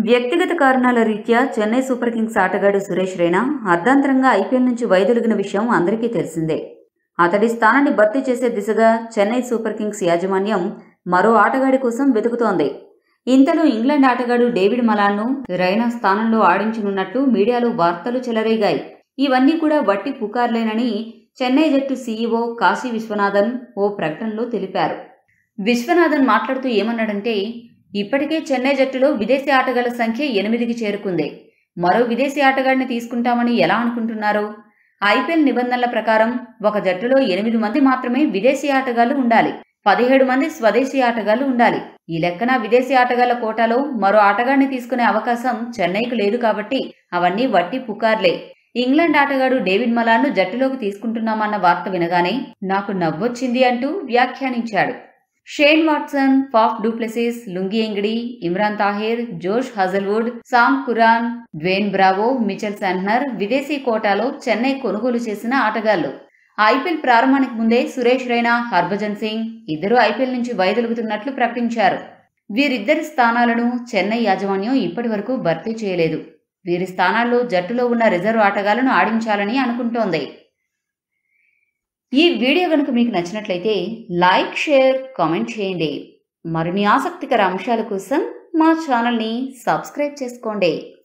వ్యక్తిగత కారణాల రీత్యా చెన్నై సూపర్ కింగ్స్ ఆటగాడు సురేష్ రైనా అర్ధాంతరంగా ఐపీఎల్ నుంచి వైదొలిగిన విషయం అందరికీ తెలిసిందే అతడి స్థానాన్ని భర్తీ చేసే దిశగా చెన్నై సూపర్ కింగ్స్ యాజమాన్యం మరో ఆటగాడి కోసం వెతుకుతోంది ఇంతలో ఇంగ్లాండ్ ఆటగాడు డేవిడ్ మలాన్ను రైనా స్థానంలో ఆడించనున్నట్లు మీడియాలో వార్తలు చెలరేగాయి ఇవన్నీ కూడా వట్టి పుకార్లేనని చెన్నై జట్టు సీఈఓ కాశీ విశ్వనాథన్ ఓ ప్రకటనలో తెలిపారు విశ్వనాథన్ మాట్లాడుతూ ఏమన్నాడంటే ఇప్పటికే చెన్నై జట్టులో విదేశీ ఆటగాళ్ల సంఖ్య ఎనిమిదికి చేరుకుంది మరో విదేశీ ఆటగాడిని తీసుకుంటామని ఎలా అనుకుంటున్నారు ఐపీఎల్ నిబంధనల ప్రకారం ఒక జట్టులో ఎనిమిది మంది మాత్రమే విదేశీ ఆటగాళ్లు ఉండాలి పదిహేడు మంది స్వదేశీ ఆటగాళ్లు ఉండాలి ఈ లెక్కన విదేశీ ఆటగాళ్ల కోటాలో మరో ఆటగాడిని తీసుకునే అవకాశం చెన్నైకి లేదు కాబట్టి అవన్నీ వట్టి పుకార్లే ఇంగ్లాండ్ ఆటగాడు డేవిడ్ మలాన్ను జట్టులోకి తీసుకుంటున్నామన్న వార్త వినగానే నాకు నవ్వొచ్చింది అంటూ వ్యాఖ్యానించాడు Shane Watson Faf du Plessis Lungi Ngidi Imran Tahir Josh Hazlewood Sam Curran Dwayne Bravo Mitchell Santner విదేశీ కోటాలో చెన్నై కొనుగోలు చేసిన ఆటగాళ్లు ఐపీఎల్ ప్రారంభానికి ముందే సురేష్ రైనా హర్భజన్ సింగ్ ఇద్దరు ఐపీఎల్ నుంచి వైదొలుగుతున్నట్లు ప్రకటించారు వీరిద్దరి స్థానాలను చెన్నై యాజమాన్యం ఇప్పటి వరకు భర్తీ చేయలేదు వీరి స్థానాల్లో జట్టులో ఉన్న రిజర్వ్ ఆటగాళ్లను ఆడించాలని అనుకుంటోంది ఈ వీడియో కనుక మీకు నచ్చినట్లయితే లైక్ షేర్ కామెంట్ చేయండి మరిన్ని ఆసక్తికర అంశాల కోసం మా ఛానల్ని సబ్స్క్రైబ్ చేసుకోండి